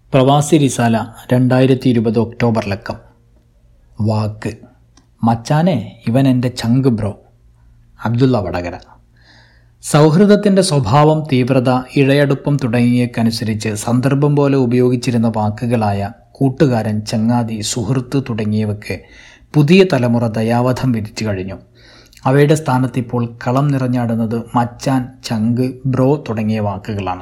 പ്രവാസി റിസാല രണ്ടായിരത്തി ഇരുപത് ഒക്ടോബർ ലക്കം വാക്ക് മച്ചാനെ ഇവൻ എൻ്റെ ചങ്ക് ബ്രോ അബ്ദുള്ള വടകര സൗഹൃദത്തിൻ്റെ സ്വഭാവം തീവ്രത ഇഴയടുപ്പം തുടങ്ങിയക്കനുസരിച്ച് സന്ദർഭം പോലെ ഉപയോഗിച്ചിരുന്ന വാക്കുകളായ കൂട്ടുകാരൻ ചങ്ങാതി സുഹൃത്ത് തുടങ്ങിയവയ്ക്ക് പുതിയ തലമുറ ദയാവധം വിധിച്ചു കഴിഞ്ഞു അവയുടെ സ്ഥാനത്ത് ഇപ്പോൾ കളം നിറഞ്ഞാടുന്നത് മച്ചാൻ ചങ്ക് ബ്രോ തുടങ്ങിയ വാക്കുകളാണ്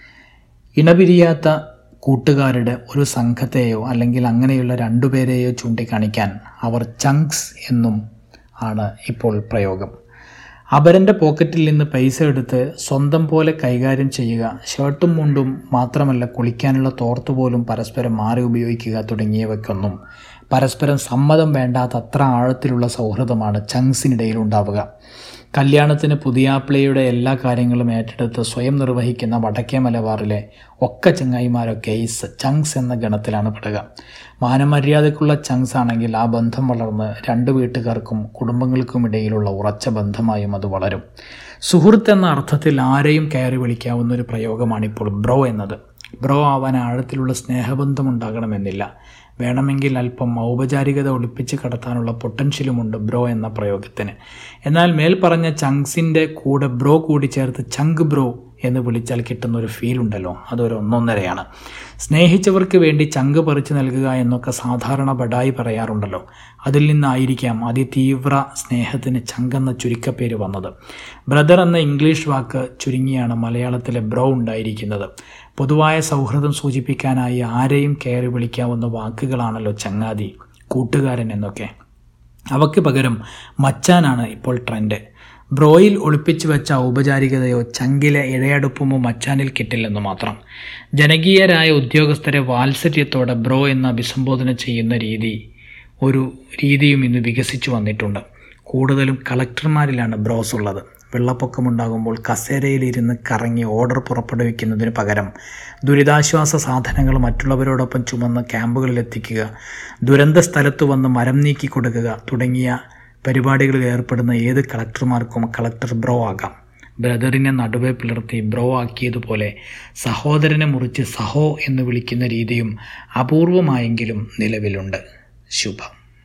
ഇണപിരിയാത്ത കൂട്ടുകാരുടെ ഒരു സംഘത്തെയോ അല്ലെങ്കിൽ അങ്ങനെയുള്ള രണ്ടുപേരെയോ ചൂണ്ടിക്കാണിക്കാൻ അവർ ചങ്ക്സ് എന്നും ആണ് ഇപ്പോൾ പ്രയോഗം അപരൻ്റെ പോക്കറ്റിൽ നിന്ന് പൈസ എടുത്ത് സ്വന്തം പോലെ കൈകാര്യം ചെയ്യുക ഷർട്ടും മുണ്ടും മാത്രമല്ല കുളിക്കാനുള്ള തോർത്ത് പോലും പരസ്പരം മാറി ഉപയോഗിക്കുക തുടങ്ങിയവയ്ക്കൊന്നും പരസ്പരം സമ്മതം വേണ്ടാത്ത അത്ര ആഴത്തിലുള്ള സൗഹൃദമാണ് ചങ്സിനിടയിൽ ഉണ്ടാവുക കല്യാണത്തിന് പുതിയാപ്പിളയുടെ എല്ലാ കാര്യങ്ങളും ഏറ്റെടുത്ത് സ്വയം നിർവഹിക്കുന്ന വടക്കേ മലബാറിലെ ഒക്ക ചങ്ങായിമാരൊക്കെ ഈ ചങ്സ് എന്ന ഗണത്തിലാണ് പെടുക മാനമര്യാദക്കുള്ള ചങ്സ് ആണെങ്കിൽ ആ ബന്ധം വളർന്ന് രണ്ട് വീട്ടുകാർക്കും കുടുംബങ്ങൾക്കും ഇടയിലുള്ള ഉറച്ച ബന്ധമായും അത് വളരും സുഹൃത്ത് എന്ന അർത്ഥത്തിൽ ആരെയും കയറി വിളിക്കാവുന്ന ഒരു പ്രയോഗമാണിപ്പോൾ ബ്രോ എന്നത് ബ്രോ ആവാൻ ആഴത്തിലുള്ള സ്നേഹബന്ധം ഉണ്ടാകണമെന്നില്ല വേണമെങ്കിൽ അല്പം ഔപചാരികത ഒളിപ്പിച്ച് കടത്താനുള്ള പൊട്ടൻഷ്യലുമുണ്ട് ബ്രോ എന്ന പ്രയോഗത്തിന് എന്നാൽ മേൽ പറഞ്ഞ ചങ്സിൻ്റെ കൂടെ ബ്രോ കൂടി ചേർത്ത് ചങ്ക് ബ്രോ എന്ന് വിളിച്ചാൽ കിട്ടുന്ന ഒരു ഫീൽ ഉണ്ടല്ലോ അതൊരു ഒന്നൊന്നരയാണ് സ്നേഹിച്ചവർക്ക് വേണ്ടി ചങ്ക് പറിച്ചു നൽകുക എന്നൊക്കെ സാധാരണ ബഡായി പറയാറുണ്ടല്ലോ അതിൽ നിന്നായിരിക്കാം അതിതീവ്ര സ്നേഹത്തിന് ചങ്കെന്ന ചുരുക്കപ്പേര് വന്നത് ബ്രദർ എന്ന ഇംഗ്ലീഷ് വാക്ക് ചുരുങ്ങിയാണ് മലയാളത്തിലെ ബ്രോ ഉണ്ടായിരിക്കുന്നത് പൊതുവായ സൗഹൃദം സൂചിപ്പിക്കാനായി ആരെയും കയറി വിളിക്കാവുന്ന വാക്കുകളാണല്ലോ ചങ്ങാതി കൂട്ടുകാരൻ എന്നൊക്കെ അവയ്ക്ക് പകരം മച്ചാനാണ് ഇപ്പോൾ ട്രെൻഡ് ബ്രോയിൽ ഒളിപ്പിച്ചു വെച്ച ഔപചാരികതയോ ചങ്കിലെ ഇഴയടുപ്പമോ മച്ചാനിൽ കിട്ടില്ലെന്ന് മാത്രം ജനകീയരായ ഉദ്യോഗസ്ഥരെ വാത്സര്യത്തോടെ ബ്രോ എന്ന് അഭിസംബോധന ചെയ്യുന്ന രീതി ഒരു രീതിയും ഇന്ന് വികസിച്ചു വന്നിട്ടുണ്ട് കൂടുതലും കളക്ടർമാരിലാണ് ബ്രോസ് ഉള്ളത് വെള്ളപ്പൊക്കമുണ്ടാകുമ്പോൾ കസേരയിലിരുന്ന് കറങ്ങി ഓർഡർ പുറപ്പെടുവിക്കുന്നതിന് പകരം ദുരിതാശ്വാസ സാധനങ്ങൾ മറ്റുള്ളവരോടൊപ്പം ചുമന്ന് ക്യാമ്പുകളിൽ എത്തിക്കുക ദുരന്ത സ്ഥലത്ത് വന്ന് മരം നീക്കി കൊടുക്കുക തുടങ്ങിയ പരിപാടികളിൽ ഏർപ്പെടുന്ന ഏത് കളക്ടർമാർക്കും കളക്ടർ ബ്രോ ആകാം ബ്രദറിനെ നടുവെ പിളർത്തി ബ്രോ ആക്കിയതുപോലെ സഹോദരനെ മുറിച്ച് സഹോ എന്ന് വിളിക്കുന്ന രീതിയും അപൂർവമായെങ്കിലും നിലവിലുണ്ട് ശുഭം